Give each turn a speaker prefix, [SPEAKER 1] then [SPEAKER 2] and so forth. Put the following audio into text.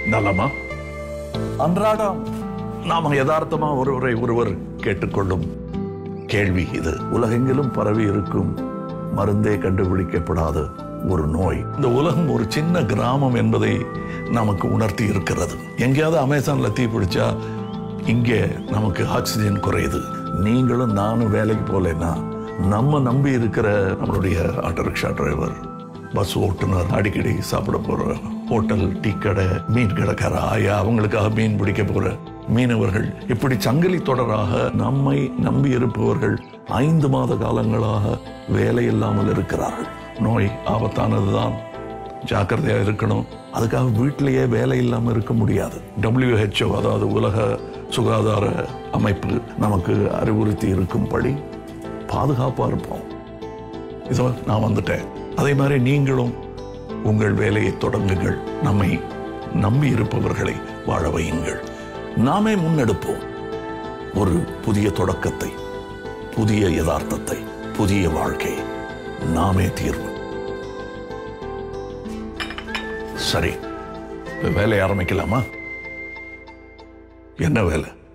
[SPEAKER 1] நலமா
[SPEAKER 2] அன்றாடம்
[SPEAKER 1] நாம யதார்த்தமா ஒருவரை ஒருவர் கேட்டுக்கொள்ளும் கேள்வி இது உலகெங்கிலும் பரவி இருக்கும் மருந்தே கண்டுபிடிக்கப்படாத ஒரு நோய் இந்த உலகம் ஒரு சின்ன கிராமம் என்பதை நமக்கு உணர்த்தி இருக்கிறது எங்கேயாவது அமேசான்ல தீ பிடிச்சா இங்கே நமக்கு ஆக்சிஜன் குறையுது நீங்களும் நானும் வேலைக்கு போலேன்னா நம்ம நம்பி இருக்கிற நம்மளுடைய ஆட்டோ ரிக்ஷா டிரைவர் பஸ் ஓட்டுநர் அடிக்கடி சாப்பிட போற ஹோட்டல் டீ கடை மீன் கடைக்கார ஆயா அவங்களுக்காக மீன் பிடிக்க போற மீனவர்கள் இப்படி சங்கிலி தொடராக நம்மை நம்பி இருப்பவர்கள் ஐந்து மாத காலங்களாக வேலை இல்லாமல் இருக்கிறார்கள் நோய் ஆபத்தானதுதான் ஜாக்கிரதையா இருக்கணும் அதுக்காக வீட்டிலேயே வேலை இல்லாமல் இருக்க முடியாது WHO அதாவது உலக சுகாதார அமைப்பு நமக்கு அறிவுறுத்தி இருக்கும்படி பாதுகாப்பா இருப்போம் இதோ நான் வந்துட்டேன் அதே மாதிரி நீங்களும் உங்கள் வேலையை தொடங்குங்கள் நம்மை நம்பி இருப்பவர்களை வாழ வையுங்கள் நாமே முன்னெடுப்போம் ஒரு புதிய தொடக்கத்தை புதிய யதார்த்தத்தை புதிய வாழ்க்கை நாமே தீர்வு சரி இப்ப வேலையை ஆரம்பிக்கலாமா என்ன வேலை